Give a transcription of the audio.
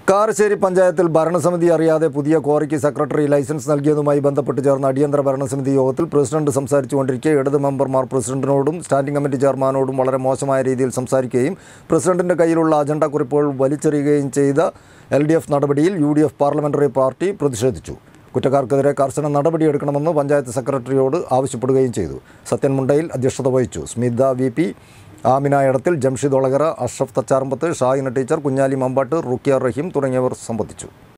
കാരശ്ശേരി പഞ്ചായത്തിൽ ഭരണസമിതി അറിയാതെ പുതിയ ക്വാറിക്ക് സെക്രട്ടറി ലൈസൻസ് നൽകിയതുമായി ബന്ധപ്പെട്ട് ചേർന്ന അടിയന്തര ഭരണസമിതി യോഗത്തിൽ പ്രസിഡന്റ് സംസാരിച്ചുകൊണ്ടിരിക്കെ ഇടത് മെമ്പർമാർ പ്രസിഡന്റിനോടും സ്റ്റാൻഡിംഗ് കമ്മിറ്റി ചെയർമാനോടും വളരെ മോശമായ രീതിയിൽ സംസാരിക്കുകയും പ്രസിഡന്റിന്റെ കയ്യിലുള്ള അജണ്ട കുറിപ്പുകൾ വലിച്ചെറിയുകയും ചെയ്ത എൽ ഡി എഫ് നടപടിയിൽ U D F parliamentary party പ്രതിഷേധിച്ചു കുറ്റക്കാർക്കെതിരെ കർശന നടപടിയെടുക്കണമെന്ന് പഞ്ചായത്ത് സെക്രട്ടറിയോട് ആവശ്യപ്പെടുകയും ചെയ്തു സത്യൻ മുണ്ടയിൽ അധ്യക്ഷത വഹിച്ചു Smitha V P Amina Idathil Jamshid Olakara Ashraf Thacharambath Shahina teacher Kunhali Mambatt Rukiya Rahim തുടങ്ങിയവർ സംബന്ധിച്ചു